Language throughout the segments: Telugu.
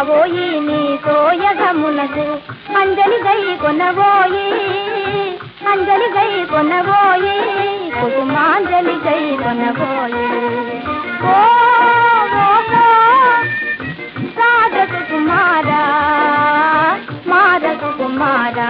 రావోయి నీ సోయగమునకు అంజలి గై కొనబోయి అంజలి గై కొనబోయి కుసుమాంజలి గై కొనబోయి ఓ ఓ, ఓ, రాజకు కుమారా మారకు కుమారా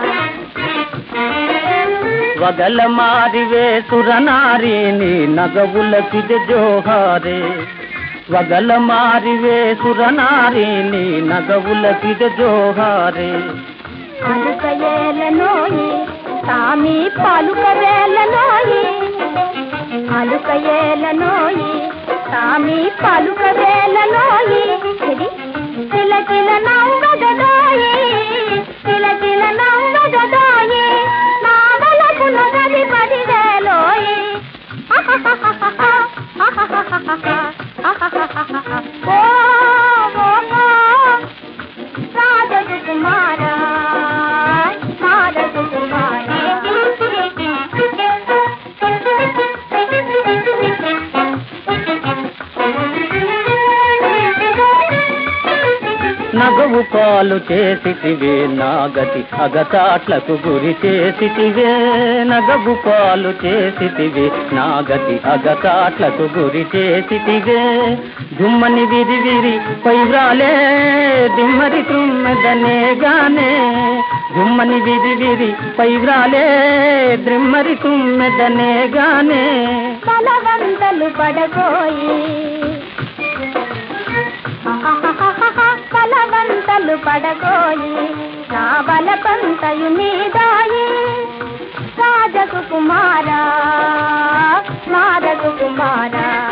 వగల మారివే సురనారీని నగవుల సిద జోహారే వగల మారివే సురనారీని నగవుల సిద జోహారే అలుక ఏలనోయి సామి పలుక వేలనోయి అలుక ఏలనోయి సామి పలుక వేలనోయి ఇది కిలకిల నవ్వగదోయి కిలకిల నవ్వగదోయి నావలకు నగది పదివేలోయి ఓ ఓ, ఓ. రాజకు కుమారా మారకు నగవు పాలు చేసితివే నాగతి అగతాట్లకు గురి చేసితివే నగవు పాలు చేసితివే నాగతి అగతాట్లకు గురి చేసితివే దుమ్మని విరి విరి పైవ్రాలే దిమ్మరి తుమ్మెదనే గానే దుమ్మని విరి విరి పైవ్రాలే ద్రిమ్మరి తుమ్మెదనే గానే బలవంతలు పడకోయి బలవంతలు పడకోయి నా బలపంతయు నీదాయి రాజకు కుమారా మారకు కుమారా